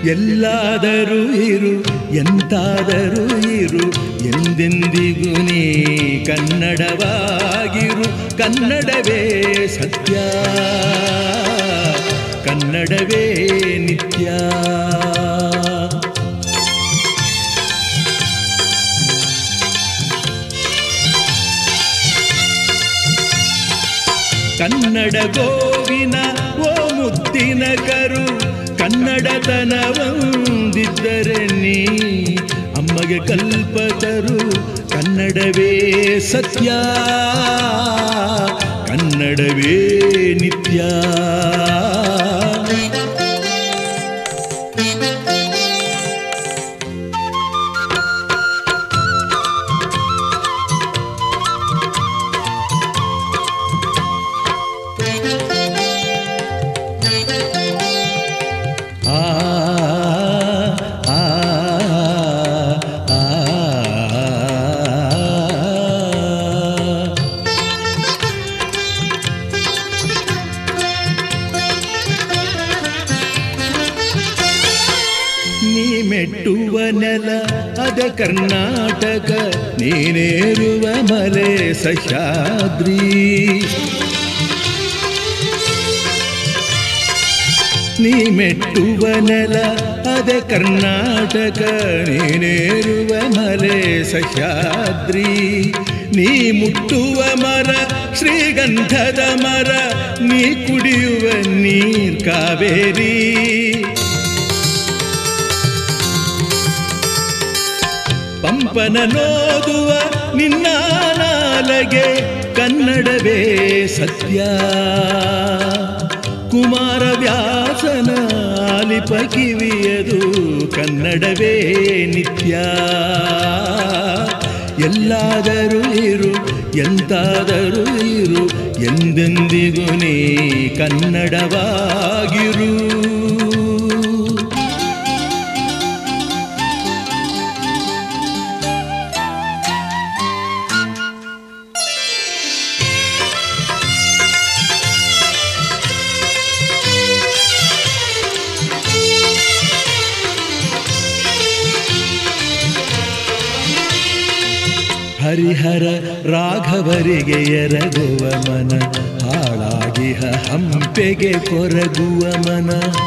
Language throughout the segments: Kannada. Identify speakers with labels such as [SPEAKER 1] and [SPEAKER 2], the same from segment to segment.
[SPEAKER 1] ಎಲ್ಲಾದರೂ ಇರು ಎಂತಾದರೂ ಇರು ಎಂದೆಂದಿಗೂ ನೀ ಕನ್ನಡವಾಗಿರು ಕನ್ನಡವೇ ಸತ್ಯ ಕನ್ನಡವೇ ನಿತ್ಯ ಕನ್ನಡ ಗೋವಿನ ಓ ಮುದ್ದಿನ ಕರು ಕನ್ನಡತನವಂದಿದ್ದರೆ ನೀ ಅಮ್ಮಗೆ ಕಲ್ಪತರು ಕನ್ನಡವೇ ಸತ್ಯ ಕನ್ನಡವೇ ನಿತ್ಯ ಆ ಆ ಆ ಆ ನೀ ಮೆಟ್ಟುವ ನೆಲ ಅದ ಕರ್ನಾಟಕ ನೀನೇರುವ ಮಲೆ ಸಹ್ಯಾದ್ರಿ ನೀ ಮೆಟ್ಟುವ ನೆಲ ಅದ ಕರ್ನಾಟಕ ನೀನೇರುವ ಮಲೆ ಸಹ್ಯಾದ್ರಿ ನೀ ಮುಟ್ಟುವ ಮರ ಶ್ರೀಗಂಧದ ಮರ ನೀ ಕುಡಿಯುವ ನೀರ್ ಕಾವೇರಿ ಪಂಪನ ನೋದುವ ನಿನ್ನ ನಾಲಗೆ ಕನ್ನಡವೇ ಸತ್ಯ ಕುಮಾರವ್ಯಾಸನ ಆಲಿಪ ಕಿವಿಯದು ಕನ್ನಡವೇ ನಿತ್ಯ ಎಲ್ಲಾದರೂ ಇರು ಎಂತಾದರೂ ಇರು ಎಂದೆಂದಿಗೂ ನೀ ಕನ್ನಡವಾಗಿರು ಹರಿಹರ ರಾಘವರಿಗೆ ಎರಗುವ ಮನ ಹಾಳಾಗಿಹ ಹಂಪೆಗೆ ಕೊರಗುವ ಮನ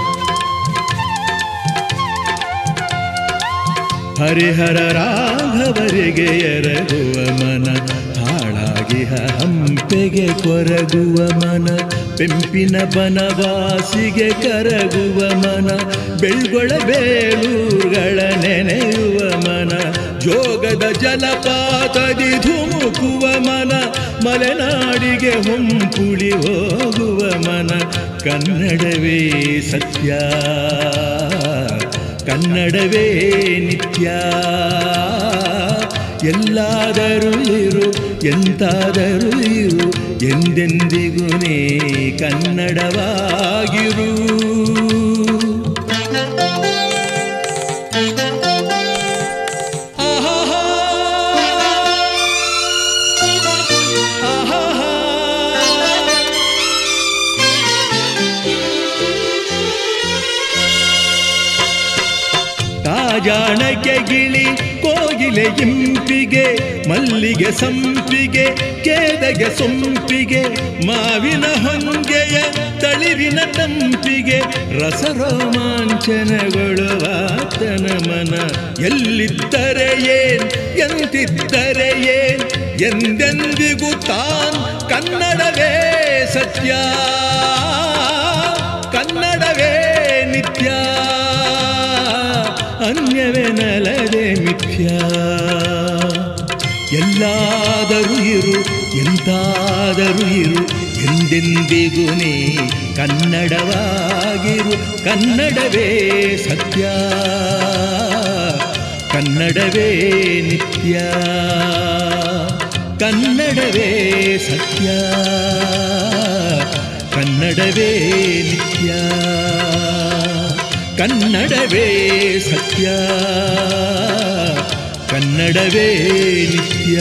[SPEAKER 1] ಹರಿಹರ ರಾಘವರಿಗೆ ಎರಗುವ ಮನ ಹಾಳಾಗಿಹ ಹಂಪೆಗೆ ಕೊರಗುವ ಮನ ಪೆಂಪಿನ ಬನವಾಸಿಗೆ ಕರಗುವ ಮನ ಬೆಳ್ಗೊಳ ಬೇಲೂರುಗಳ ನೆನೆಯುವ ಮನ ಜೋಗದ ಜಲಪಾತದಿ ಧುಮುಕುವ ಮನ ಮಲೆನಾಡಿಗೆ ಹೊಂಪುಳಿ ಹೋಗುವ ಮನ ಕನ್ನಡವೇ ಸತ್ಯ ಕನ್ನಡವೇ ನಿತ್ಯ ಎಲ್ಲಾದರೂ ಇರು ಎಂತಾದರೂ ಇರು ಎಂದೆಂದಿಗೂ ನೀ ಕನ್ನಡವಾಗಿರು ಆಹಾಹಾ. ಆಹಾಹಾ. ತಾಜಾಣಕ್ಕೆ ಗಿಳಿ ಕೋಗಿಲೆ ಇಂಪಿಗೆ ಮಲ್ಲಿಗೆ ಸಂಪಿಗೆ ಕೇದಗೆ ಸೊಂಪಿಗೆ ಮಾವಿನ ಹೊಂಗೆಯ ತಳಿರಿನ ತಂಪಿಗೆ ರಸರೋಮಾಂಚನಗೊಳ್ಳುವಾತನ ಮನ ಎಲ್ಲಿದ್ದರೆ ಏನ್ ಎಂತಿದ್ದರೆ ಏನ್ ಎಂದೆಂದಿಗೂ ತಾನ್ ಕನ್ನಡವೇ ಸತ್ಯ ಕನ್ನಡವೇ ನಿತ್ಯ ಅನ್ಯವೆನಲದೆ ಮಿಥ್ಯ ಎಲ್ಲಾದರೂ ಇರು ಎಂತಾದರೂ ಇರು ಎಂದೆಂದಿಗೂ ನೀ ಕನ್ನಡವಾಗಿರು ಕನ್ನಡವೇ ಸತ್ಯ ಕನ್ನಡವೇ ನಿತ್ಯ ಕನ್ನಡವೇ ಸತ್ಯ ಕನ್ನಡವೇ ನಿತ್ಯ ಕನ್ನಡವೇ ಸತ್ಯ ಕನ್ನಡವೇ ನಿತ್ಯ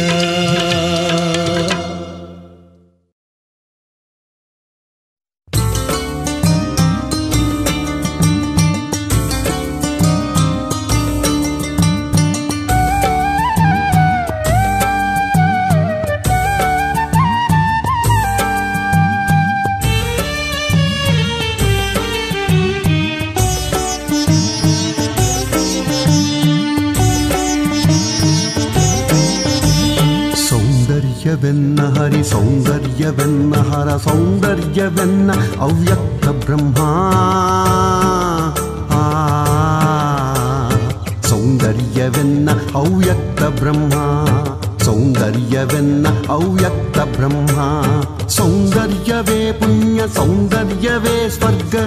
[SPEAKER 2] ಸೌಂದರ್ಯವೆನ್ನ ಹರಿ ಸೌಂದರ್ಯವೆನ್ನ ಹರ ಸೌಂದರ್ಯವೆನ್ನ ಅವ್ಯಕ್ತ ಬ್ರಹ್ಮ ಆ, ಸೌಂದರ್ಯವೆನ್ನ ಅವ್ಯಕ್ತ ಬ್ರಹ್ಮ ಸೌಂದರ್ಯವೆನ್ನ ಅವ್ಯಕ್ತ ಬ್ರಹ್ಮ ಸೌಂದರ್ಯವೇ ಪುಣ್ಯ ಸೌಂದರ್ಯವೇ ಸ್ವರ್ಗ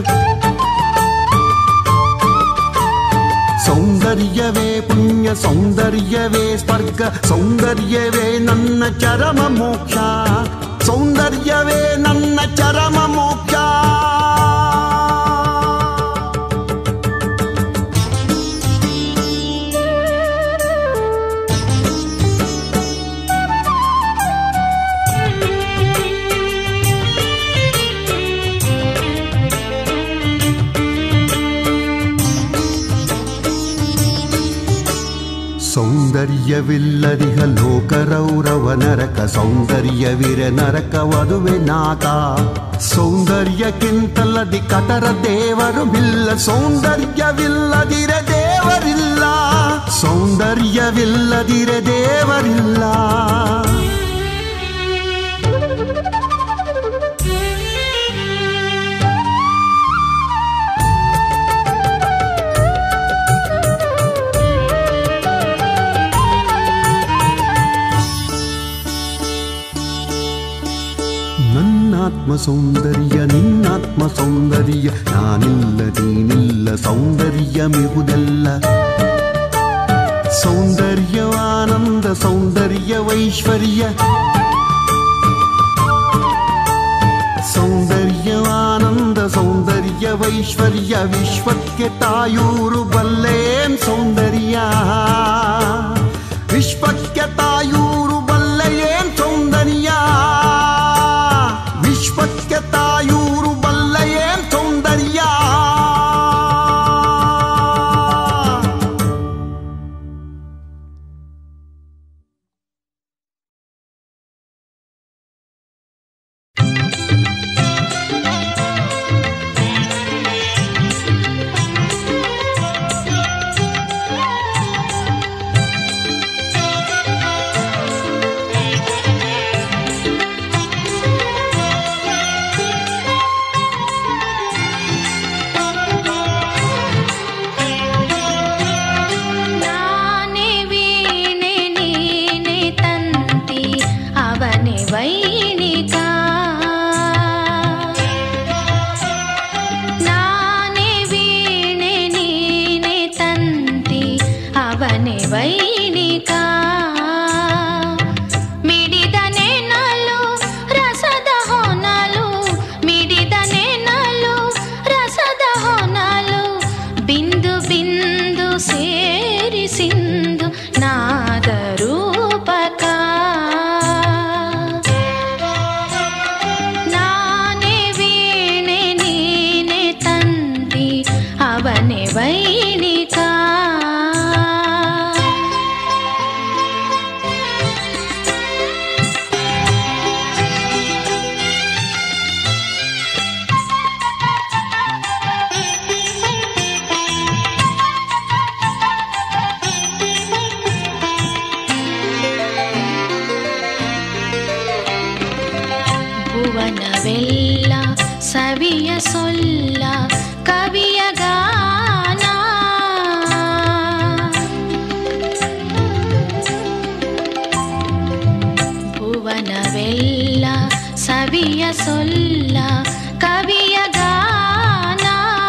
[SPEAKER 2] ಸೌಂದರ್ಯವೇ ಪುಣ್ಯ ಸೌಂದರ್ಯವೇ ಸ್ವರ್ಗ ಸೌಂದರ್ಯವೇ ನನ್ನ ಚರಮ ಮೋಕ್ಷ ಸೌಂದರ್ಯವೇ ನನ್ನ ಚರಮ ಮೋಕ್ಷ ಸೌಂದರ್ಯವಿಲ್ಲದಿಹ ಲೋಕರೌರವ ನರಕ ಸೌಂದರ್ಯವಿರ ನರಕವದುವೆ ನಾಕ ಸೌಂದರ್ಯಕ್ಕಿಂತಲ್ಲದಿ ಕಟರ ದೇವರು ಬಿಲ್ಲ ಸೌಂದರ್ಯವಿಲ್ಲದಿರ ದೇವರಿಲ್ಲ ಸೌಂದರ್ಯವಿಲ್ಲದಿರ ದೇವರಿಲ್ಲ ನನ್ನಾತ್ಮ ಸೌಂದರ್ಯ ನಿನ್ನಾತ್ಮ ಸೌಂದರ್ಯ ನಾನಿಲ್ಲ ನೀನಿಲ್ಲ ಸೌಂದರ್ಯ ಮಿಹುದೆಲ್ಲ ಸೌಂದರ್ಯವಾನಂದ ಸೌಂದರ್ಯ ವೈಶ್ವರ್ಯ ಸೌಂದರ್ಯವಾನಂದ ಸೌಂದರ್ಯ ವೈಶ್ವರ್ಯ ವಿಶ್ವಕ್ಕೆ ತಾಯೂರು ಬಲ್ಲೇಂ ಸೌಂದರ್ಯ ವಿಶ್ವಕ್ಕೆ ತಾಯೂರು ಬಲ್ಲೆಯೇನ್ ಸೌಂದರ್ಯ ವಿಶ್ವಕ್ಕೆ ತಾಯೂರು ಬಲ್ಲೆಯೇನ್ ಸೌಂದರ್ಯ
[SPEAKER 3] ನಾನೇ ವೀಣೆ ನೀನೆ ತಂತಿ ಅವನೇ ವೈಣಿಕ ನಾನೇ ವೀಣೆ ನೀನೆ ತಂತಿ ಅವನೇ ವೈಣಿಕ ಮಿಡಿದನೆ ನಲು ರಸದ ಹೊನಲು ಮಿಡಿದನೆ ನಲು ರಸದ ಹೊನಲು ಬಿಂದು ಬಿಂದು ಸೇರಿ ಸಿಂಧು ನಾದ ರೂಪಕ ನಾನೇ ವೀಣೆ ನೀನೆ ತಂದಿ ಅವನೇ ವೈಣಿಕ ಭುವನವೆಲ್ಲ ಸವಿಯ ಸೊಲ್ಲ ಕವಿಯ ಗಾನ ಭುವನವೆಲ್ಲ ಸವಿಯ ಸೊಲ್ಲ ಕವಿಯ ಗಾನ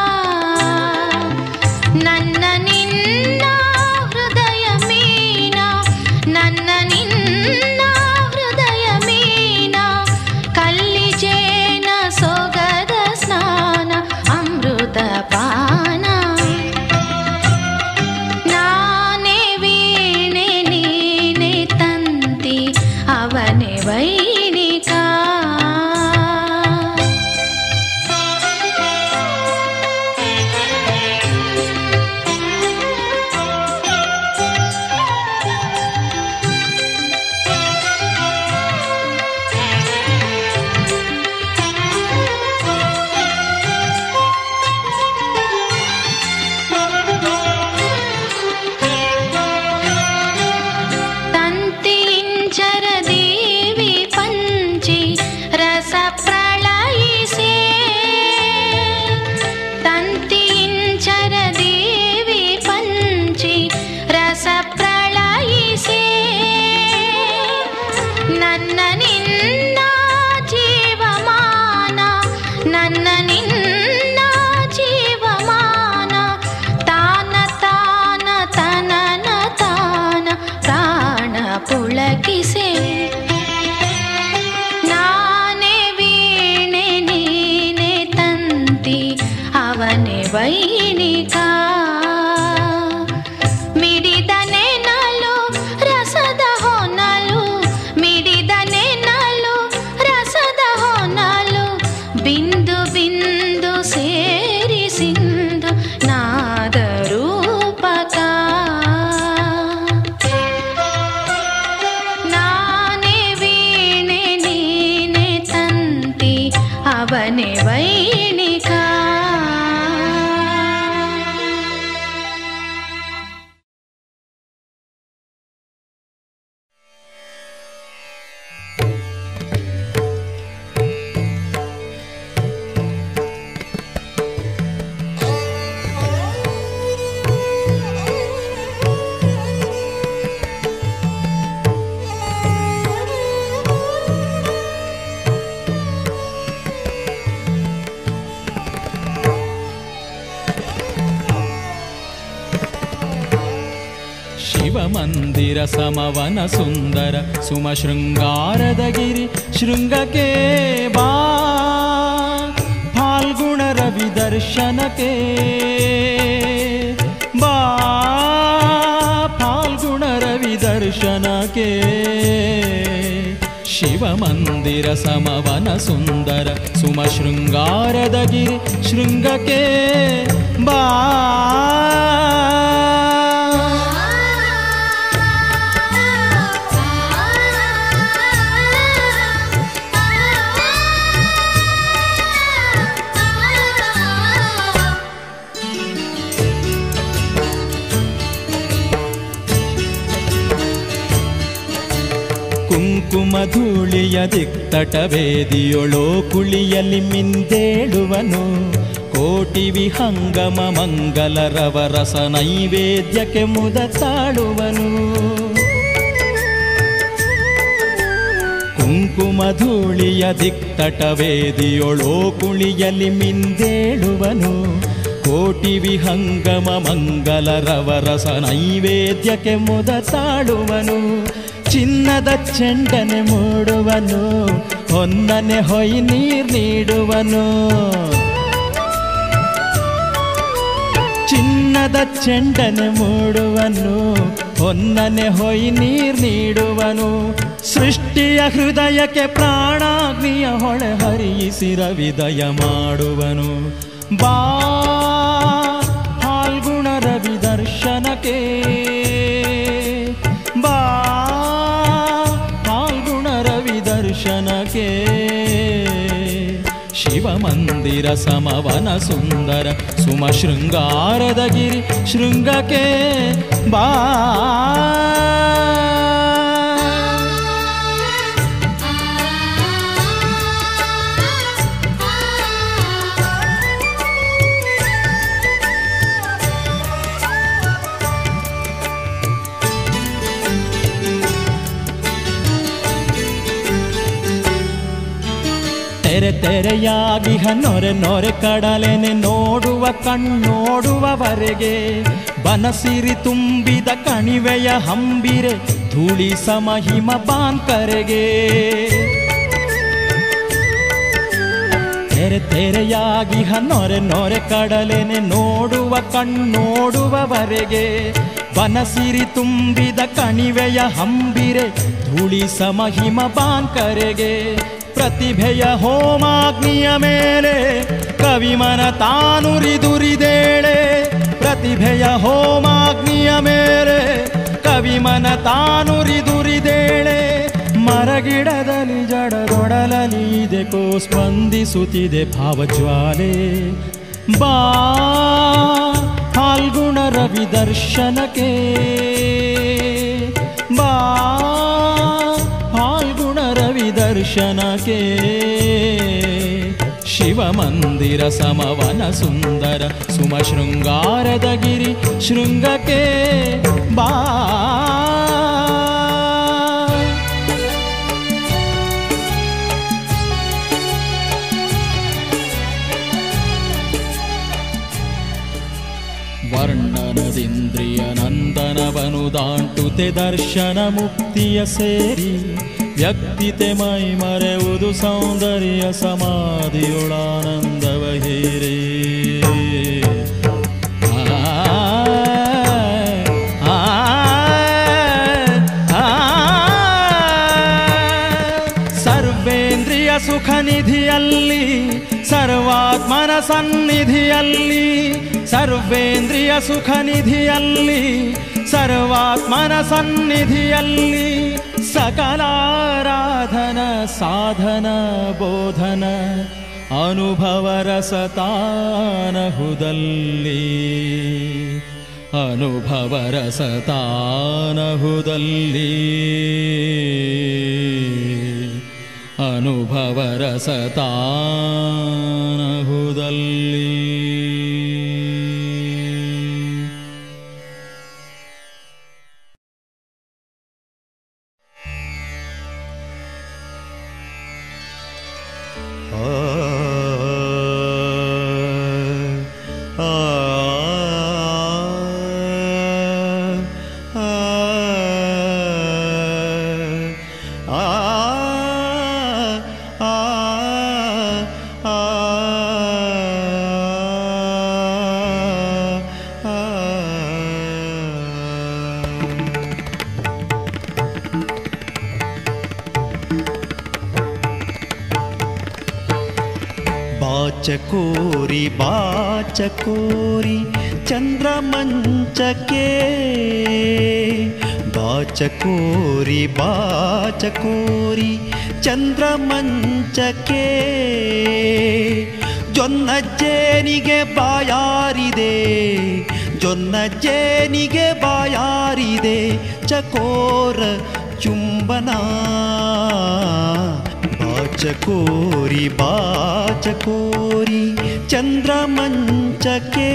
[SPEAKER 3] ನನ್ನ ನಿನ್ನ ಹೃದಯ ಮೀನ ನನ್ನ ನಿನ್ನ ಹೃದಯ ಮೀನ ಕಲ್ಲಿಜೇನ ಸೊಗದ ಸ್ನಾನ ಅಮೃತ ಪಾನ ನಾನೇ ವೀಣೆ ನೀನೆ ತಂತಿ ಅವನೇ ವೈಣಿಕ ಬಿಂದು ಬಿಂದು ಸೇರಿ ಸಿಂಧು ನಾದ ರೂಪಕ ನಾನೇ ವೀಣೆ ನೀನೆ ತಂತಿ ಅವನೇ ವೈಣಿಕ
[SPEAKER 4] ಶಿವಮಂದಿರ ಸಮವನ ಸುಂದರ ಸುಮ ಶೃಂಗಾರದ ಗಿರಿ ಶೃಂಗಕ್ಕೆ ಬಾ ಫಾಲ್ಗುಣ ರವಿ ದರ್ಶನಕ್ಕೆ ಬಾ ಫಾಲ್ಗುಣ ರವಿ ದರ್ಶನಕ್ಕೆ ಶಿವಮಂದಿರ ಸಮವನ ಸುಂದರ ಸುಮ ಶೃಂಗಾರದ ಗಿರಿ ಶೃಂಗಕ್ಕೆ ಬಾ ಕುಂಕುಮ ಧೂಳಿಯ ದಿಕ್ತಟ ವೇದಿಯೊಳೋ ಕುಳಿಯಲ್ಲಿ ಮಿಂದೇಳುವನು ಕೋಟಿ ವಿಹಂಗಮ ಮಂಗಲ ರವರಸ ನೈವೇದ್ಯಕ್ಕೆ ಮುದ ತಾಳುವನು ಕುಂಕುಮ ಧೂಳಿಯ ದಿಕ್ತಟ ವೇದಿಯೊಳೋ ಕುಳಿಯಲ್ಲಿ ಮಿಂದೇಳುವನು ಕೋಟಿ ವಿಹಂಗಮ ಮಂಗಲ ರವರಸ ನೈವೇದ್ಯಕ್ಕೆ ಮುದ ತಾಳುವನು ಚಿನ್ನದ ಚೆಂಡನೆ ಮೂಡುವನು ಹೊನ್ನನೆ ಹೊಯ್ ನೀರ್ ನೀಡುವನು ಚಿನ್ನದ ಚೆಂಡನೆ ಮೂಡುವನು ಹೊನ್ನನೆ ಹೊಯ್ ನೀರ್ ನೀಡುವನು ಸೃಷ್ಟಿಯ ಹೃದಯಕ್ಕೆ ಪ್ರಾಣಾಗ್ನಿಯ ಹೊಳೆ ಹರಿಯಿಸಿ ರವಿದಯ ಮಾಡುವನು ಬಾ ಹಾಲ್ಗುಣ ರವಿ ದರ್ಶನಕ್ಕೆ ಬಾ ಹಾಲ್ಗುಣ ರವಿ ದರ್ಶನಕ್ಕೆ ಶಿವಮಂದಿರ ಸಮವನ ಸುಂದರ ಸುಮ ಶೃಂಗಾರದ ಗಿರಿ ಶೃಂಗಕ್ಕೆ ಬಾ ತೆರೆ ತೆರೆಯಾಗಿ ನೊರೆ ನೊರೆ ಕಡಲೆನೆ ನೋಡುವ ಕಣ್ಣೋಡುವವರೆಗೆ ಬನಸಿರಿ ತುಂಬಿದ ಕಣಿವೆಯ ಹಂಬಿರೆ ಧೂಳಿ ಸಮಹಿಮ ಬಾಂಕರೆಗೆ ತೆರೆ ತೆರೆಯಾಗಿ ನೊರೆ ನೊರೆ ಕಡಲೆನೆ ನೋಡುವ ಕಣ್ಣೋಡುವವರೆಗೆ ಬನಸಿರಿ ತುಂಬಿದ ಕಣಿವೆಯ ಹಂಬಿರೆ ಧೂಳಿ ಸಮಹಿಮ ಬಾಂಕರೆಗೆ ಪ್ರತಿಭೆಯ ಹೋಮಾಗ್ನಿಯ ಮೇಲೆ ಕವಿಮನ ತಾನುರಿದುರಿದೇಳೆ ಪ್ರತಿಭೆಯ ಹೋಮಾಗ್ನಿಯ ಮೇಲೆ ಕವಿಮನ ತಾನುರಿದುರಿದೇಳೆ ಮರಗಿಡದಲ್ಲಿ ಜಡದೊಡಲಲಿ ಇದೆಕೋ ಸ್ಪಂದಿಸುತ್ತಿದೆ ಭಾವಜ್ವಾಲೆ ಬಾ ಫಾಲ್ಗುಣ ರವಿ ದರ್ಶನಕ್ಕೆ ಬಾ ಫಾಲ್ಗುಣ ರವಿ ದರ್ಶನಕ್ಕೆ ಶಿವಮಂದಿರ ಸಮವನ ಸುಂದರ ಸುಮ ಶೃಂಗಾರದ ಗಿರಿ ಶೃಂಗಕ್ಕೆ ಬಾ ವರ್ಣನದಿಂದ್ರಿಯ ನಂದನವನು ದಾಂಟುತೆ ದರ್ಶನ ಮುಕ್ತಿಯ ಸೇರಿ ವ್ಯಕ್ತಿತೆ ಮೈ ಮರೆಯುವುದು ಸೌಂದರ್ಯ ಸಮಾಧಿಯೊಳಾನಂದವ ಹೇರೇ ಆ, ಆ, ಆ, ಸರ್ವೇಂದ್ರಿಯ ಸುಖ ನಿಧಿಯಲ್ಲಿ ಸರ್ವ ಸರ್ವಾತ್ಮನ ಸನ್ನಿಧಿಯಲ್ಲಿ ಸರ್ವೇಂದ್ರಿಯ ಸುಖ ನಿಧಿಯಲ್ಲಿ ಸರ್ವಾತ್ಮನ ಸನ್ನಿಧಿಯಲ್ಲಿ ಸಕಲಾರಾಧನ ಸಾಧನ ಬೋಧನ ಅನುಭವ ರಸತಾನಹುದಲ್ಲಿ ಅನುಭವ ರಸತಾನಹುದಲ್ಲಿ ಅನುಭವ ರಸತಾನಹುದಲ್ಲಿ
[SPEAKER 5] ಬಾಚಕೋರಿ ಬಾಚಕೋರಿ ಚಂದ್ರಮಂಚಕ್ಕೆ ಬಾಚಕೋರಿ ಬಾಚಕೋರಿ ಚಂದ್ರಮಂಚಕ್ಕೆ ಜೊನ್ನಜ್ಜೇನಿಗೆ ಬಾಯಾರಿದೆ ಜೊನ್ನಜ್ಜೇನಿಗೆ ಬಾಯಾರಿದೆ ಚಕೋರ ಚುಂಬನ ಬಾಚಕೋರಿ ಬಾಚಕೋರಿ ಚಂದ್ರಮಂಚಕ್ಕೆ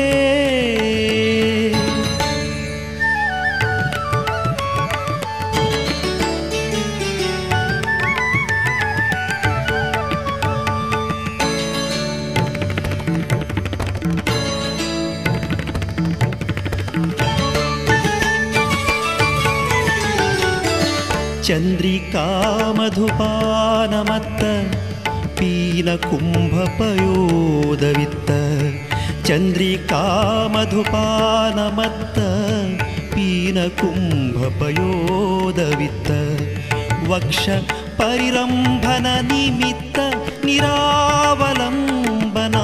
[SPEAKER 5] ಚಂದ್ರಿಕಾ ಮಧುಪಾನಮತ್ತ ಪೀನ ಕುಂಭಪಯೋದವಿತ್ತ ಚಂದ್ರಿಕಾ ಮಧುಪಾನಮತ್ತ ಪೀನ ಕುಂಭಪಯೋದವಿತ್ತ ವಕ್ಷ ಪರಿರಂಭನ ನಿಮಿತ್ತ ನಿರಾವಲಂಬನ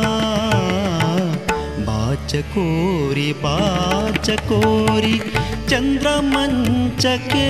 [SPEAKER 5] ಬಾಚಕೋರಿ ಬಾಚಕೋರಿ ಚಂದ್ರಮಂಚಕ್ಕೆ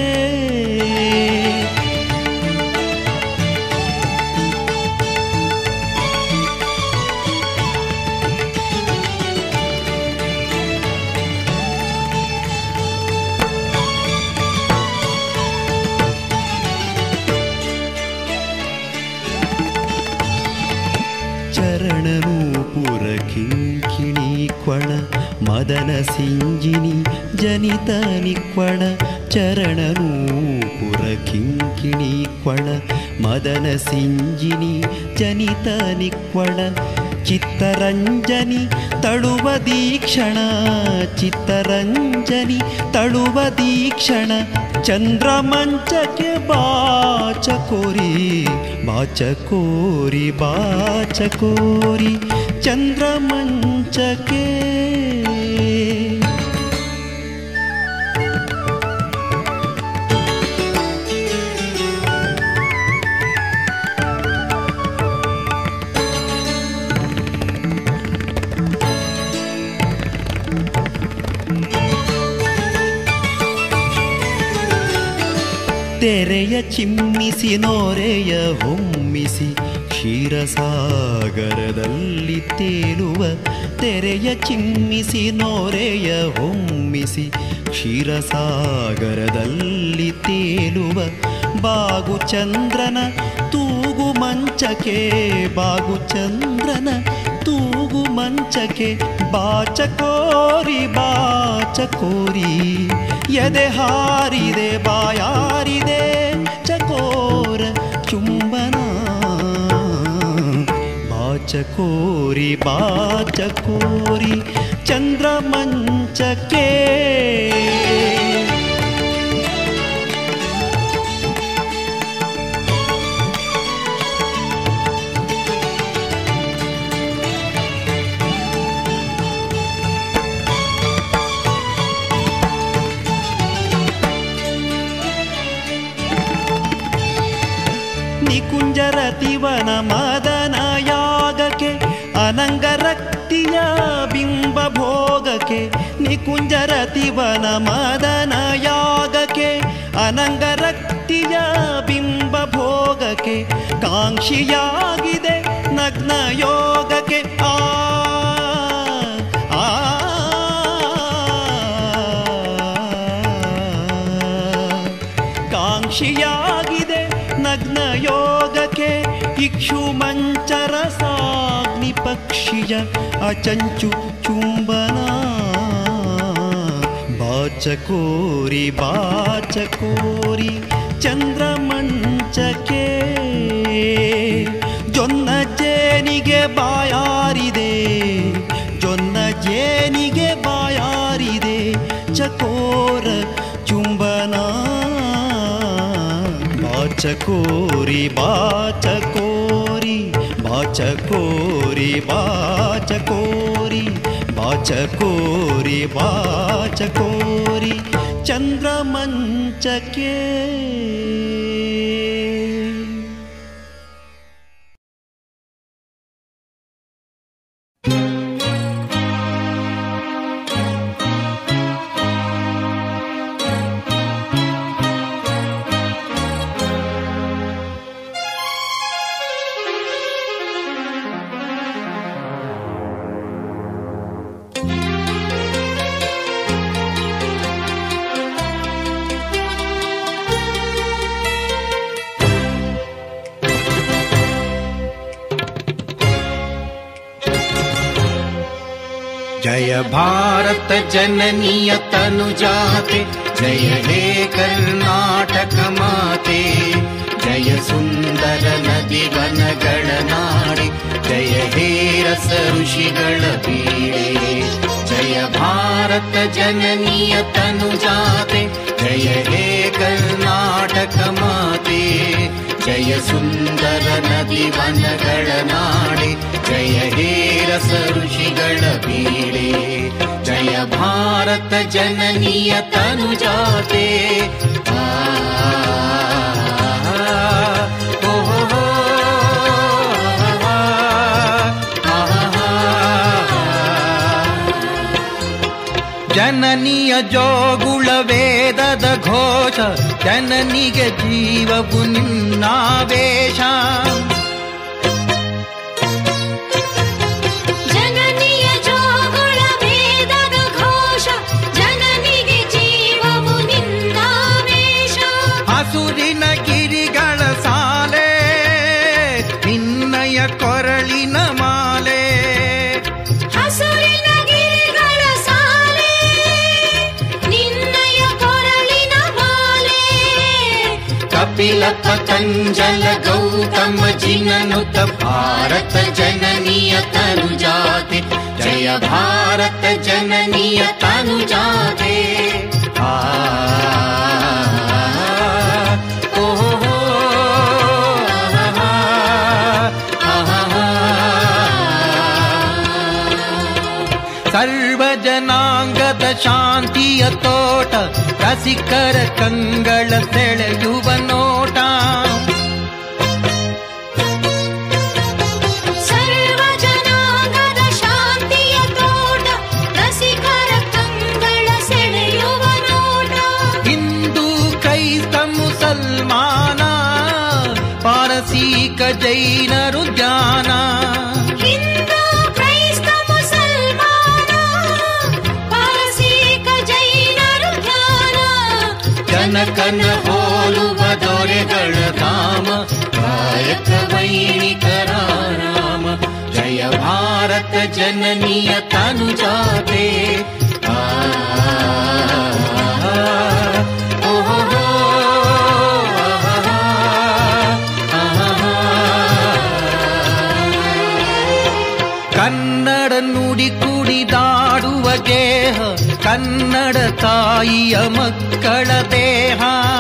[SPEAKER 5] ಚರಣನೂಪುರ ಕಿಂಕಿಣಿ ಕ್ವಣ ಮದನ ಸಿಂಜಿನಿ ಜನಿತ ನಿಕ್ವಣ ಚರಣನೂಪುರ ಕಿಂಕಿಣಿ ಕ್ವಣ ಮದನ ಸಿಂಜಿನಿ ಜನಿತ ನಿಕ್ವಣ ಚಿತ್ತರಂಜನಿ ತಳುವ ದೀಕ್ಷಣ ಚಿತ್ತರಂಜನಿ ತಳುವ ದೀಕ್ಷಣ ಚಂದ್ರಮಂಚಕ್ಕೆ ಬಾಚಕೋರಿ ಬಾಚಕೋರಿ ಬಾಚಕೋರಿ ಚಂದ್ರಮಂಚಕ್ಕೆ ತೆರೆಯ ಚಿಮ್ಮಿಸಿ ನೋರೆಯ ಹೊಮ್ಮಿಸಿ ಕ್ಷೀರಸಾಗರದಲ್ಲಿ ತೇಲುವ ತೆರೆಯ ಚಿಮ್ಮಿಸಿ ನೋರೆಯ ಹೊಮ್ಮಿಸಿ ಕ್ಷೀರಸಾಗರದಲ್ಲಿ ತೇಲುವ ಬಾಗು ಚಂದ್ರನ ತೂಗು ಮಂಚಕ್ಕೆ ಬಾಗು ಚಂದ್ರನ ತೂಗು ಮಂಚಕ್ಕೆ ಬಾಚಕೋರಿ ಬಾಚಕೋರಿ ಎದೆ ಹಾರಿದೆ ಬಾಯಾರಿದೆ ಚಕೋರ ಚುಂಬನ ಬಾಚಕೋರಿ ಬಾಚಕೋರಿ ಚಂದ್ರಮಂಚಕ್ಕೆ ನಿಕುಂಜರತಿವನ ಮದನ ಯಾಗಕ್ಕೆ ಅನಂಗರಕ್ತಿಯ ಬಿಂಬ ಭೋಗಕ್ಕೆ ನಿಕುಂಜರತಿವನ ಮದನ ಯಾಗಕ್ಕೆ ಅನಂಗರಕ್ತಿಯ ಬಿಂಬ ಭೋಗಕ್ಕೆ ಕಾಂಕ್ಷಿಯಾಗಿದೆ ನಗ್ನ ಯೋಗಕ್ಕೆ ಆ ಆ ಕಾಂಕ್ಷಿಯಾಗಿದೆ ನಗ್ನ ಯೋಗಕ್ಕೆ ಇಕ್ಷು ಮಂಚರ ಸಾಗ್ನಿ ಪಕ್ಷಿಯ ಅಚಂಚು ಚುಂಬನ ಬಾಚಕೋರಿ ಬಾಚಕೋರಿ ಚಂದ್ರಮಂಚಕ್ಕೆ ಜೊನ್ನ ಜೇನಿಗೆ ಬಾಯಾರಿದೆ ಜೊನ್ನ ಜೇನಿಗೆ ಬಾಯಾರಿದೆ ಚಕೋರ ಚುಂಬನ ಬಾಚಕೋರಿ ಬಾಚಕೋರಿ ಬಾಚಕೋರಿ ಬಾಚಕೋರಿ ಬಾಚಕೋರಿ ಬಾಚಕೋರಿ ಚಂದ್ರಮಂಚಕ್ಕೆ
[SPEAKER 6] जय भारत जननीय तनुजाते जय हे कर्नाटक माते जय सुन्दर नदी वनगणनाडे जय हे रस ऋषिಗಳ ಬೀಡೆ जय भारत जननीय तनुजाते जय हे कर्नाटक माते जय सुन्दर नदी वनಗಳ ನಾಡೆ ಜಯ ಹೇ ರಸ ಋಷಿಗಳ ಬೀಡೆ ಜಯ ಭಾರತ ಜನನೀಯ ತನುಜಾತೆ ಆ, ಓ, ಹೋ, ಹೋ, ಆ, ಆ,
[SPEAKER 7] ಜನನಿಯ ಜೋಗುಳ ವೇದದ ಘೋಷ ಜನನಿಗೆ ಜೀವವು ನಿನ್ನಾವೇಶ
[SPEAKER 3] ಜನನಿಯ ಜೋಗುಳ ವೇದದ ಘೋಷ ಜನನಿಗೆ ಜೀವವು ನಿಂದಾವೇಶ
[SPEAKER 7] ಹಸುರಿನ ಗಿರಿಗಳ ಸಾಲೆ ನಿನ್ನಯ ಕೊರಳಿನ ಮಾಲೆ
[SPEAKER 3] ಹಸುರಿನ ಗಿರಿಗಳ ಸಾಲೆ ನಿನ್ನಯ ಕೊರಳಿನ ಮಾಲೆ
[SPEAKER 6] ಕಪಿಲ ಪತಂಜಲ ಗೌತಮ ಜಿನನುತ ಭಾರತ ಜನನೀಯ ತನುಜಾತೆ ಜಯ ಭಾರತ ಜನನೀಯ ತನುಜಾತೆ ಆ ಓ, ಹೋ, ಹೋ, ಆಹಾ, ಆಹಾ.
[SPEAKER 7] ಸರ್ವ ಜನಾಂಗದ ಶಾಂತಿಯ ತೋಟ ರಸಿಕರ ಕಂಗಳ ಸೆಳೆಯುವ ನೋಟ
[SPEAKER 3] ಸರ್ವ ಜನಾಂಗದ ಶಾಂತಿಯ ತೋಟ ರಸಿಕರ ಕಂಗಳ ಸೆಳೆಯುವ ನೋಟ
[SPEAKER 7] ಹಿಂದೂ ಕ್ರೈಸ್ತ ಮುಸಲ್ಮಾನ ಪಾರಸೀಕ ಜೈನರು ಜ್ಞಾನ
[SPEAKER 3] ಹಿಂದೂ ಕ್ರೈಸ್ತ ಮುಸಲ್ಮಾನ ಪಾರಸೀಕ ಜೈನರು ಧ್ಯಾನ
[SPEAKER 6] ಜನಕನ ಹೋಲುವ ದೊರೆಗಳ ಧಾಮ ಕಾಯಕ ವೈಣಿಕರ ರಾಮ ಜಯ ಭಾರತ ಜನನೀಯ ತನುಜಾತೆ ಆ, ಓ, ಹೋ, ಹೋ, ಆಹಾ,
[SPEAKER 7] ಕನ್ನಡ ನುಡಿ ಕುಡಿದಾಡುವ ಗೇಹ ಕನ್ನಡ ತಾಯಿಯ ಮಕ್ಕಳ ದೇಹ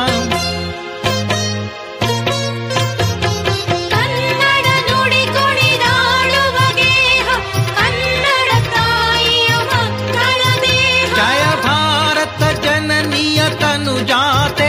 [SPEAKER 3] ಕನ್ನಡ ನುಡಿ ಕುಣಿದಾಡುವ ಗೇಹ ಕನ್ನಡ ತಾಯಿಯ ಮಕ್ಕಳ ದೇಹ
[SPEAKER 7] ಜಯ ಭಾರತ ಜನನೀಯ ತನು ಜಾತೆ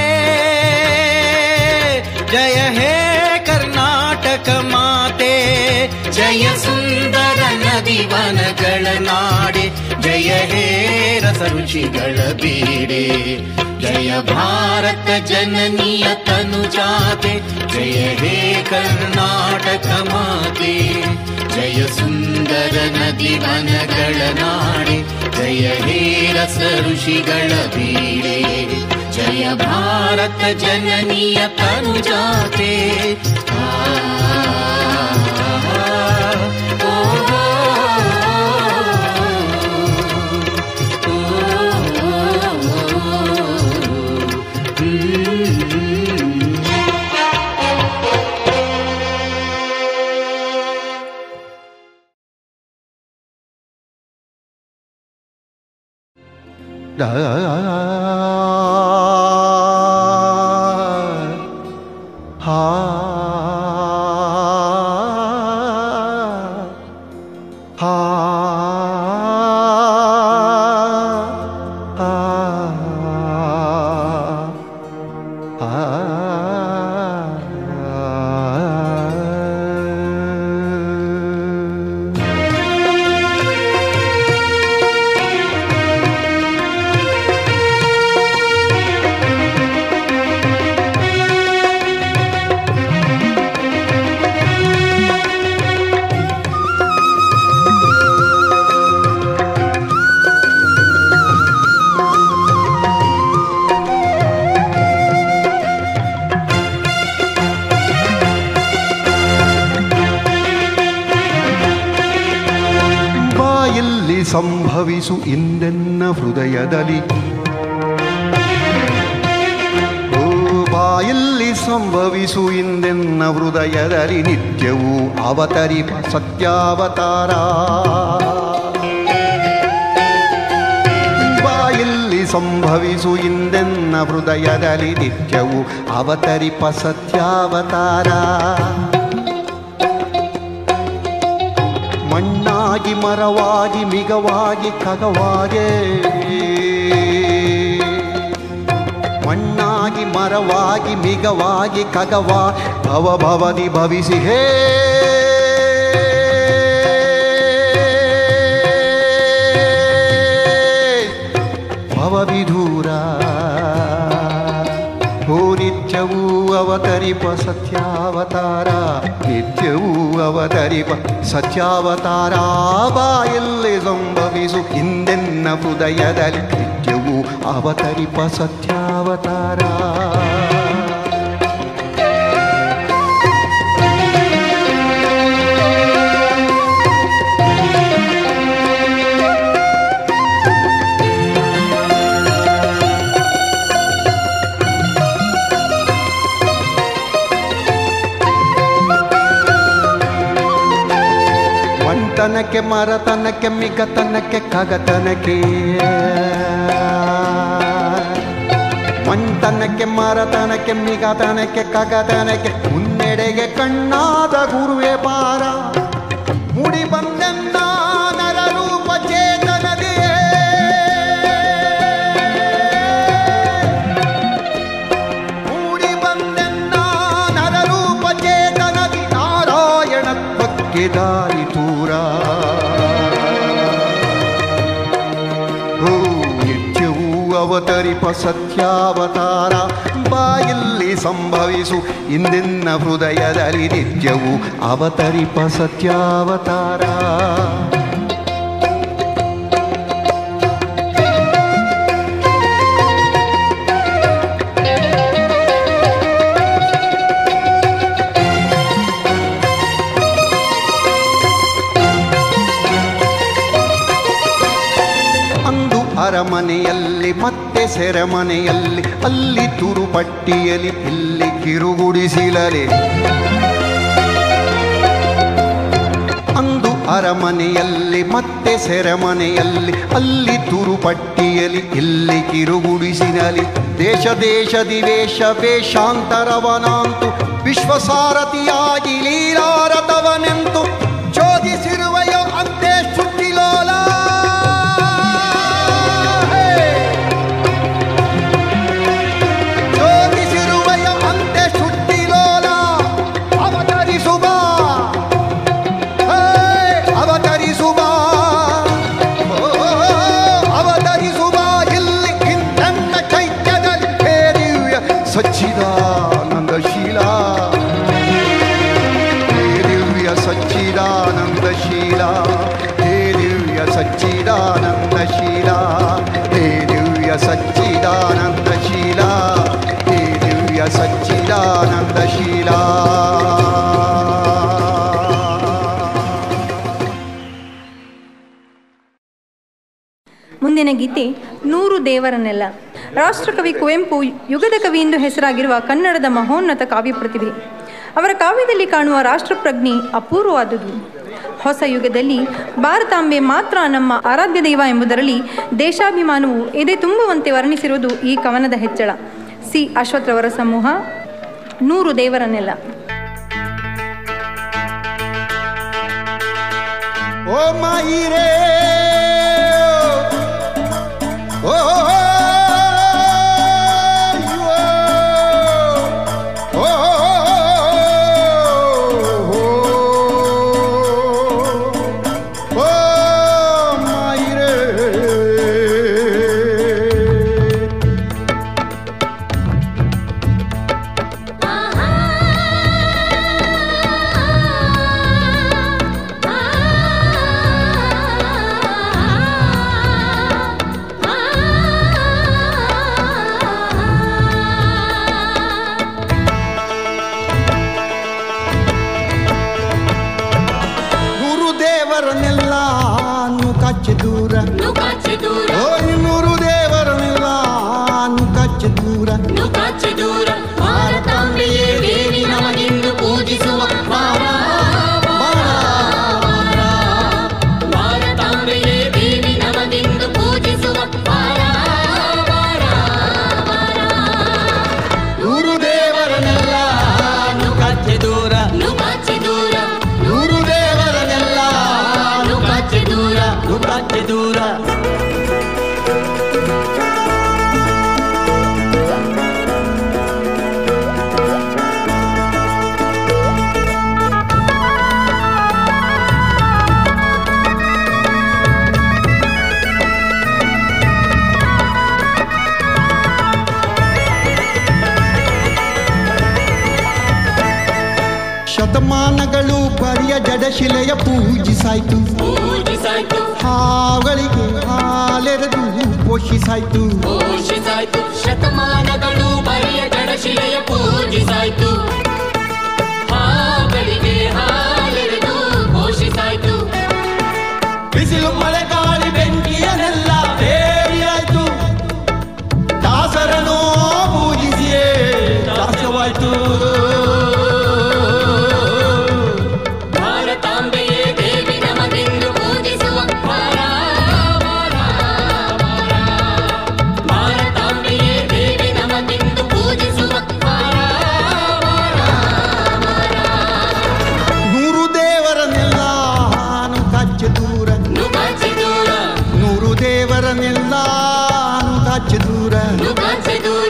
[SPEAKER 7] ಜಯ ಹೇ ಕರ್ನಾಟಕ ಮಾತೆ
[SPEAKER 6] ಜಯ ಸುಂದರ
[SPEAKER 7] ನದಿವನಗಳ ನಾಡೆ ಜಯ ಹೇ ರಸ ರುಚಿಗಳ ಬೀಡೆ ಜಯ ಭಾರತ ಜನನಿಯ ತನು ಜಾತೆ ಜಯ ಹೇ ಕರ್ನಾಟಕ ಮಾತೆ ಜಯ ಸುಂದರ ನದಿವನಗಳ ನಾಡೆ ಜಯ ಹೇ ರಸ ಋಷಿಗಳ ಬೀಡೆ ಜಯ ಭಾರತ ಜನನಿಯ ತನು ಜಾತೆ ಆ, ಓ, ಓ,
[SPEAKER 2] ಹಾ ಹಾ ಬಾಯಲ್ಲಿ ಸಂಭವಿಸು ಇಂದೆನ್ನ ಹೃದಯದಲ್ಲಿ ಓ ಬಾಯಲ್ಲಿ ಸಂಭವಿಸು ಇಂದೆನ್ನ ಹೃದಯದಲ್ಲಿ ನಿತ್ಯವೂ ಅವತರಿಪ ಸತ್ಯಾವತಾರ ಬಾಯಲ್ಲಿ ಸಂಭವಿಸು ಇಂದೆನ್ನ ಹೃದಯದಲ್ಲಿ ನಿತ್ಯವೂ ಅವತರಿಪ ಸತ್ಯಾವತಾರ ಮಣ್ಣಾಗಿ ಮರವಾಗಿ ಮಿಗವಾಗಿ ಖಗವಾಗೆ ಮಣ್ಣಾಗಿ ಮರವಾಗಿ ಮಿಗವಾಗಿ ಖಗವಾ ಭವ ಭವದಿ ಭವಿಸಿ ಹೇ ಭವವಿಧೂರ ಓ ನಿತ್ಯವೂ ಅವತರಿಪ ಸತ್ಯಾವತಾರ ನಿತ್ಯವೂ ಅವತರಿಪ ಸತ್ಯಾವತಾರ ಬಾಯಲ್ಲಿ ಸಂಭವಿಸು ಹಿಂದೆನ್ನ ಹೃದಯದಲ್ಲಿ ನಿತ್ಯವೂ ಅವತರಿಪ ಸತ್ಯಾವತಾರ ಮಂಟನಕ್ಕೆ ಮರತನಕ್ಕೆ ಮಿಗತನಕ್ಕೆ ಕಗತನಕ್ಕೆ ಮಂಟನಕ್ಕೆ ಮರತನಕ್ಕೆ ಮಿಗತನಕ್ಕೆ ಕಗತನಕ್ಕೆ ಮುನ್ನಡೆಗೆ ಕಣ್ಣಾದ ಗುರುವೆ ಪಾರ ಮುಡಿ ಬಂದೆನ್ನ ನರರೂಪ ಚೇತನದಿಯೇ ಮೂಡಿ ಬಂದೆನ್ನ ನರರೂಪ ಚೇತನದಿ ನಾರಾಯಣತ್ವಕ್ಕೆ ದಾರಿ ತೂರ ಓ ನಿತ್ಯವೂ ಅವತರಿಪ ಸತ್ಯಾವತಾರ ಬಾಯಲ್ಲಿ ಸಂಭವಿಸು ಇಂದಿನ ಹೃದಯದಲ್ಲಿ ನಿತ್ಯವೂ ಅವತರಿಪ ಸತ್ಯಾವತಾರ ಅಂದು ಅರಮನೆಯಲ್ಲಿ ಮತ್ತೆ ಸೆರೆಮನೆಯಲ್ಲಿ ಅಲ್ಲಿ ತುರುಪಟ್ಟಿಯಲ್ಲಿ ಇಲ್ಲಿ ಕಿರುಗುಡಿಸಿಲರೆ ಅಂದು ಅರಮನೆಯಲ್ಲಿ ಮತ್ತೆ ಸೆರೆಮನೆಯಲ್ಲಿ ಅಲ್ಲಿ ತುರುಪಟ್ಟಿಯಲ್ಲಿ ಇಲ್ಲಿ ಕಿರುಗುಡಿಸಿನಲಿ ದೇಶ ದೇಶದಿ ವೇಷ ವೇಷಾಂತರವನಾಂತು ವಿಶ್ವಸಾರಥಿಯಾಗಿ ಲೀಲಾರಥವನೆಂತು ಚೋದಿಸಿರುವೆಯೋ ಅಂತೆ ಸುಟ್ಟಿಲೋಲ ಹೇ! ಚೋದಿಸಿರುವೆಯೋ ಅಂತೆ ಸುಟ್ಟಿಲೋಲ ಅವತರಿಸುವ ಹೇ! ಅವತರಿಸುವ ಶೀಲಾ ಹೇ ದಿವ್ಯ ಸಚ್ಚಿದಾನಂದ ಶೀಲಾ ಹೇ ದಿವ್ಯ ಸಚ್ಚಿದಾನಂದ ಶೀಲಾ ಹೇ ದಿವ್ಯ ಸಚ್ಚಿದಾನಂದ ಶೀಲಾ
[SPEAKER 8] ಮುಂದಿನ ಗೀತೆ ನೂರು ದೇವರನ್ನೆಲ್ಲ ರಾಷ್ಟ್ರಕವಿ ಕುವೆಂಪು ಯುಗದ ಕವಿ ಎಂದು ಹೆಸರಾಗಿರುವ ಕನ್ನಡದ ಮಹೋನ್ನತ ಕಾವ್ಯ ಪ್ರತಿಭೆ ಅವರ ಕಾವ್ಯದಲ್ಲಿ ಕಾಣುವ ರಾಷ್ಟ್ರಪ್ರಜ್ಞೆ ಅಪೂರ್ವವಾದುದು ಹೊಸ ಯುಗದಲ್ಲಿ ಭಾರತಾಂಬೆ ಮಾತ್ರ ನಮ್ಮ ಆರಾಧ್ಯ ದೈವ ಎಂಬುದರಲ್ಲಿ ದೇಶಾಭಿಮಾನವು ಎದೆ ತುಂಬುವಂತೆ ವರ್ಣಿಸಿರುವುದು ಈ ಕವನದ ಹೆಚ್ಚಳ ಸಿ ಅಶ್ವಥ್ರವರ ಸಮೂಹ ನೂರು ದೇವರನ್ನೆಲ್ಲ
[SPEAKER 2] ಓ ಮಾಯಿರೇ ಓ ಓ ಓ ಮಾಯಿರೇ ಗುರುದೇವರನ್ನೆಲ್ಲ ನುಕಚ್ಚ ದೂರ
[SPEAKER 6] ನುಕಾಚೆ ದೂರ
[SPEAKER 2] ಓ ನೂರು ದೇವರನ್ನೆಲ್ಲ ನುಕಚ್ಚ ದೂರ
[SPEAKER 6] ನುಕಾಚೆ ದೂರ ಭಾರತಾಂಬೆಯೇ ದೇವಿ ನಮಗಿಂದು ಪೂಜಿಸುವ ವಾರ ಭಾರತಾಂಬೆಯೇ ದೇವಿ ನಮಗಿಂದು ಪೂಜಿಸುವ ವಾರ
[SPEAKER 2] ಗುರುದೇವರನ್ನೆಲ್ಲ ನುಕಚ್ಚ ದೂರ
[SPEAKER 6] ನುಕಾಚೆ ದೂರ
[SPEAKER 2] ಗುರುದೇವರನ್ನೆಲ್ಲ
[SPEAKER 6] ನುಕಾಚೆ ದೂರ
[SPEAKER 2] ನುಕಚ್ಚ ದೂರ ಶತಮಾನಗಳು ಬರಿಯ ಜಡಶಿಲೆಯ ಪೂಜಿಸಾಯ್ತು
[SPEAKER 6] ಪೂಜಿಸಾಯ್ತು
[SPEAKER 2] ಹಾಗಳಿಗೆ ಹಾಲೆರೆದು ಪೋಷಿಸಾಯ್ತು
[SPEAKER 6] ಪೋಷಿಸಾಯ್ತು ಶತಮಾನಗಳು ಬರಿಯ ಜಡಶಿಲೆಯ ಪೂಜಿಸಾಯ್ತು ಹಾಗಳಿಗೆ ಹಾಲೆರೆದು ಪೋಷಿಸಾಯ್ತು
[SPEAKER 2] ಬಿಸಿಲು ಮಳೆ ಗಾಳಿ ಬೆಂಕಿಯನ್ನೆಲ್ಲ ಬೇರಿಯಾಯ್ತು ದಾಸರನೋ ಪೂಜಿಸಿಯೇ ದಾಸವಾಯ್ತು
[SPEAKER 6] ಭಾರತಾಂಬೆಯೇ ದೇವಿ ನಮಗಿಂದು ಪೂಜಿಸುವ ವಾರ, ವಾರ, ವಾರ. ಭಾರತಾಂಬೆಯೇ ದೇವಿ ನಮಗಿಂದು ಪೂಜಿಸುವ ವಾರ, ವಾರ, ವಾರ.
[SPEAKER 2] ನೂರು ದೇವರನ್ನೆಲ್ಲ ನುಕಚ್ಚ ದೂರ
[SPEAKER 6] ನುಕಾಚೆ ದೂರ
[SPEAKER 2] ನೂರು ದೇವರನ್ನೆಲ್ಲ ನುಕಚ್ಚ ದೂರ
[SPEAKER 6] ನುಕಾಚೆ ದೂರ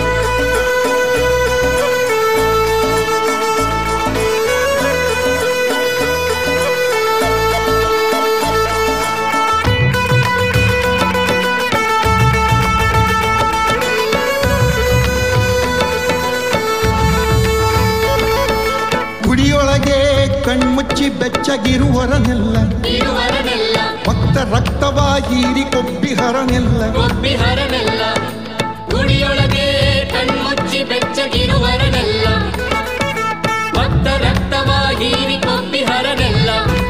[SPEAKER 2] ಗುಡಿಯೊಳಗೆ ಕಣ್ಮುಚ್ಚಿ ಬೆಚ್ಚಗಿರುವರನೆಲ್ಲ
[SPEAKER 6] ಇರುವರನೆಲ್ಲ
[SPEAKER 2] ಭಕ್ತ ರಕ್ತವ ಹೀರಿ ಕೊಬ್ಬಿಹರನೆಲ್ಲ
[SPEAKER 6] ಒಬ್ಬಿಹರನೆಲ್ಲ ಗುಡಿಯೊಳಗೆ ಕಣ್ಮುಚ್ಚಿ ಬೆಚ್ಚಗಿರುವರನೆಲ್ಲ ಭಕ್ತ ರಕ್ತವ ಹೀರಿ ಕೊಬ್ಬಿಹರನೆಲ್ಲ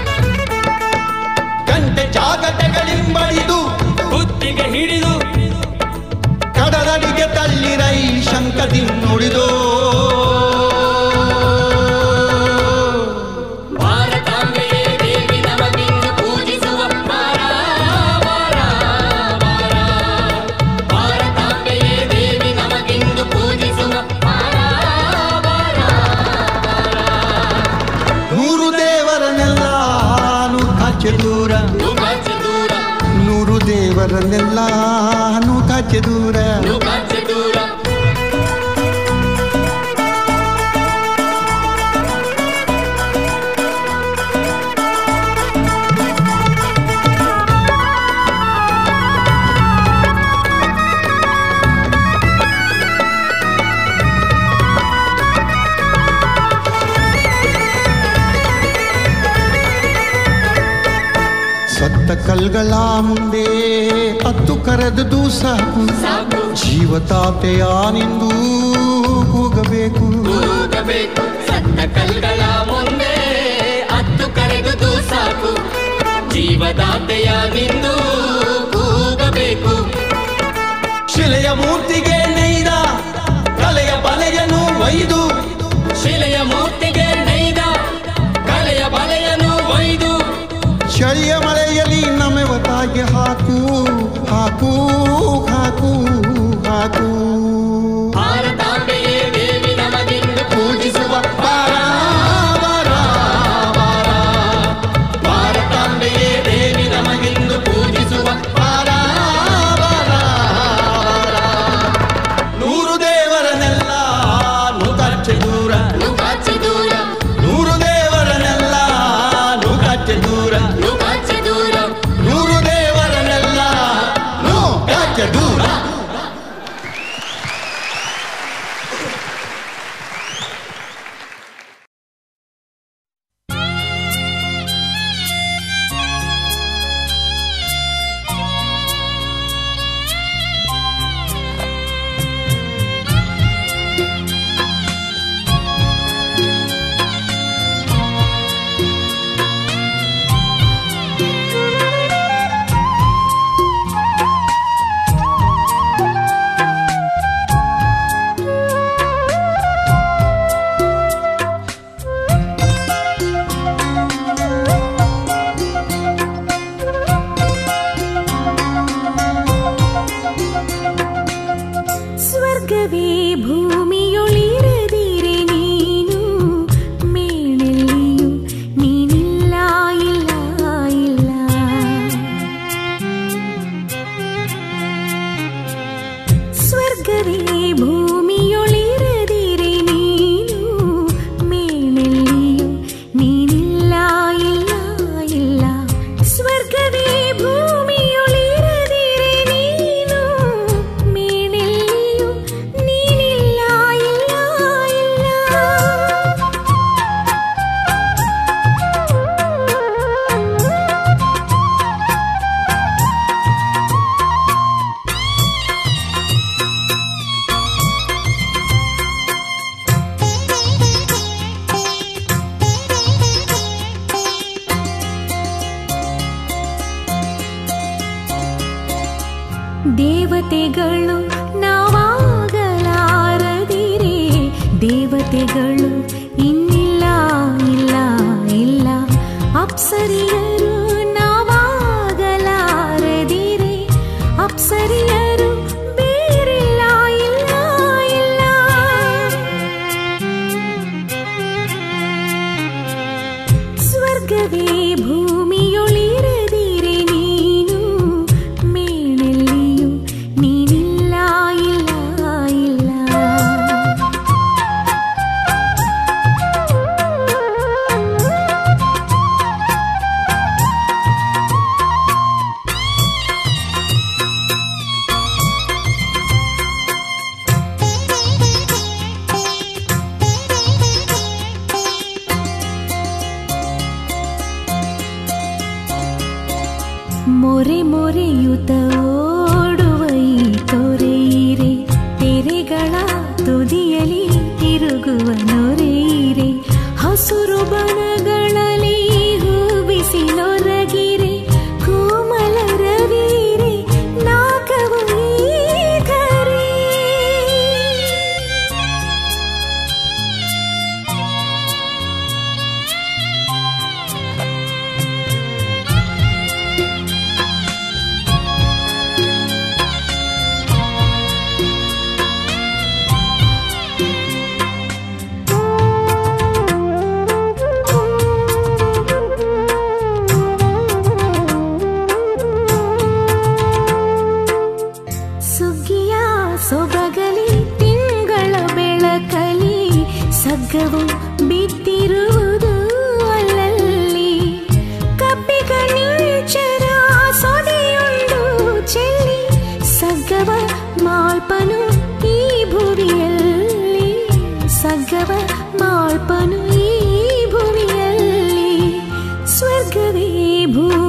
[SPEAKER 2] ಗಂಟೆ ಜಾಗಟೆಗಳಿಂಬಡಿದು
[SPEAKER 6] ಬುದ್ಧಿಗೆ ಹಿಡಿದು
[SPEAKER 2] ಕಡಲಡಿಗೆ ತಳ್ಳಿರೈ ಶಂಕದಿ ನುಡಿದು
[SPEAKER 6] ಭಾರತಾಂಬೆಯೇ ದೇವಿ ನಮಗಿಂದು ಪೂಜಿಸುವ ವಾರ, ವಾರ, ವಾರ. ಭಾರತಾಂಬೆಯೇ ದೇವಿ ನಮಗಿಂದು ಪೂಜಿಸುವ ವಾರ, ವಾರ, ವಾರ.
[SPEAKER 2] ನೂರು ದೇವರನ್ನೆಲ್ಲ ನುಕಾಚೆ ದೂರ
[SPEAKER 6] ನುಕಾಚೆ ದೂರ
[SPEAKER 2] ನೂರು ದೇವರನ್ನೆಲ್ಲ ನುಕಾಚೆ ದೂರ
[SPEAKER 6] ನುಕಾಚೆ ದೂರ
[SPEAKER 2] ಸತ್ತ ಕಲ್ಗಳ ಮುಂದೆ ಹತ್ತು ಕರೆದು ಸಾಕು ಜೀವತಾತೆಯ ನಿಂದು ಕೂಗಬೇಕು
[SPEAKER 7] ಕೂಗಬೇಕು ಸತ್ತ ಕಲ್ಗಳ ಮುಂದೆ ಹತ್ತು ಕರೆದುದು ಸಾಕು ಜೀವದಾತೆಯ ನಿಂದು ಕೂಗಬೇಕು
[SPEAKER 9] ಶಿಲೆಯ ಮೂರ್ತಿಗೆ ನೇಯ್ದ ಕಲೆಯ ಬಲೆಯನ್ನು ಒಯ್ದು
[SPEAKER 7] ಶಿಲೆಯ ಮೂರ್ತಿಗೆ ನೈದ ಕಲೆಯ ಬಲೆಯನ್ನು ಒಯ್ದು
[SPEAKER 2] ಚಳಿಯ ಮಳೆಯಲ್ಲಿ ನಮೆವ ತಾಯಿಗೆ ಹಾಕು ಹಾಕು ಹಾಕು ಹಾಕು
[SPEAKER 7] ಭಾರತಾಂಬೆಯೇ ದೇವಿ ನಮಗಿಂದು ಪೂಜಿಸುವ
[SPEAKER 2] ಬಾರ, ಬಾರ, ಬಾರ.
[SPEAKER 7] ಭಾರತಾಂಬೆಯೇ ದೇವಿ ನಮಗಿಂದು ಪೂಜಿಸುವ
[SPEAKER 2] ಬಾರ, ಬಾರ, ಬಾರ.
[SPEAKER 9] ನೂರು ದೇವರನ್ನೆಲ್ಲ ನುಕಚ್ಚೆ ದೂರ
[SPEAKER 7] ನುಕಾಚೆ ದೂರ
[SPEAKER 9] ನೂರು ದೇವರನ್ನೆಲ್ಲ ನುಕಚ್ಚೆ ದೂರ
[SPEAKER 7] ನುಕಾಚೆ ದೂರ
[SPEAKER 9] ನೂರು ದೇವರನ್ನೆಲ್ಲ
[SPEAKER 2] ಯಾಕೆ ದೂರ
[SPEAKER 3] ಸ್ವರ್ಗವೇ ಭೂಮಿಯೊಳಿರದಿರೆ ನೀನು ಮೇಣೆಲ್ಲಿಯೂ ನೀನಿಲ್ಲ ಇಲ್ಲ ಇಲ್ಲ ಸ್ವರ್ಗವೇ ಭೂಮಿಯೊಳಿರದಿರೆ ನೀನು ಮೇಣೆಲ್ಲಿಯೂ ನೀನಿಲ್ಲ ಇಲ್ಲ ಇಲ್ಲ ಸ್ವರ್ಗವೇ ಭೂಮಿಯೊಳಿರದಿರೆ ನೀನು ಮೇಣೆಲ್ಲಿಯೂ ನೀನಿಲ್ಲ ಇಲ್ಲ ಇಲ್ಲ ದೇವತೆಗಳು ನಾವಾಗಲಾರದಿರೆ ದೇವತೆಗಳು ಇನ್ನಿಲ್ಲ ಇಲ್ಲ ಇಲ್ಲ ಅಪ್ಸರಿಯರು ನಾವಾಗಲಾರದಿರೆ ಅಪ್ಸರಿಯರು ಬೇರಿಲ್ಲ ಇಲ್ಲ ಇಲ್ಲ ಸ್ವರ್ಗವೇ ಭೂಮಿಯೊಳಿರದಿರೆ ನೀನು ಮೇಣೆಲ್ಲಿಯೂ ನೀನಿಲ್ಲ ಇಲ್ಲ ಇಲ್ಲ ಮೊರೆ ಮೊರೆಯುತ ಓಡುವ ಈ ತೊರೆಯಿರೆ ತೆರೆಗಳ ತುದಿಯಲಿ ತಿರುಗುವ ನೊರೆಯಿರೆ ಹಸುರು ಬನಗಳಲ್ಲಿ ಹೂಬಿಸಿ ನೊರಗಿರೆ ಕೋಮಲ ರವೀರೆ ನಾಗವು ಈಗರೆ ಸುಗ್ಗಿಯ ಸೊಬಗಲಿ ತಿಂಗಳ ಬೆಳಕಲಿ ಸಗ್ಗವು ಬಿದ್ದಿರುವುದು ಅಲ್ಲಲ್ಲಿ ಕಬ್ಬಿಗಣಿಚರ ಸೊದೆಯುಂಡು ಚೆಲ್ಲಿ ಸಗ್ಗವ ಮಾಳ್ಪನು ಈ ಭುವಿಯಲ್ಲಿ ಸಗ್ಗವ ಮಾಳ್ಪನು ಈ ಭುವಿಯಲ್ಲಿ ಸ್ವರ್ಗವೇ ಭೂ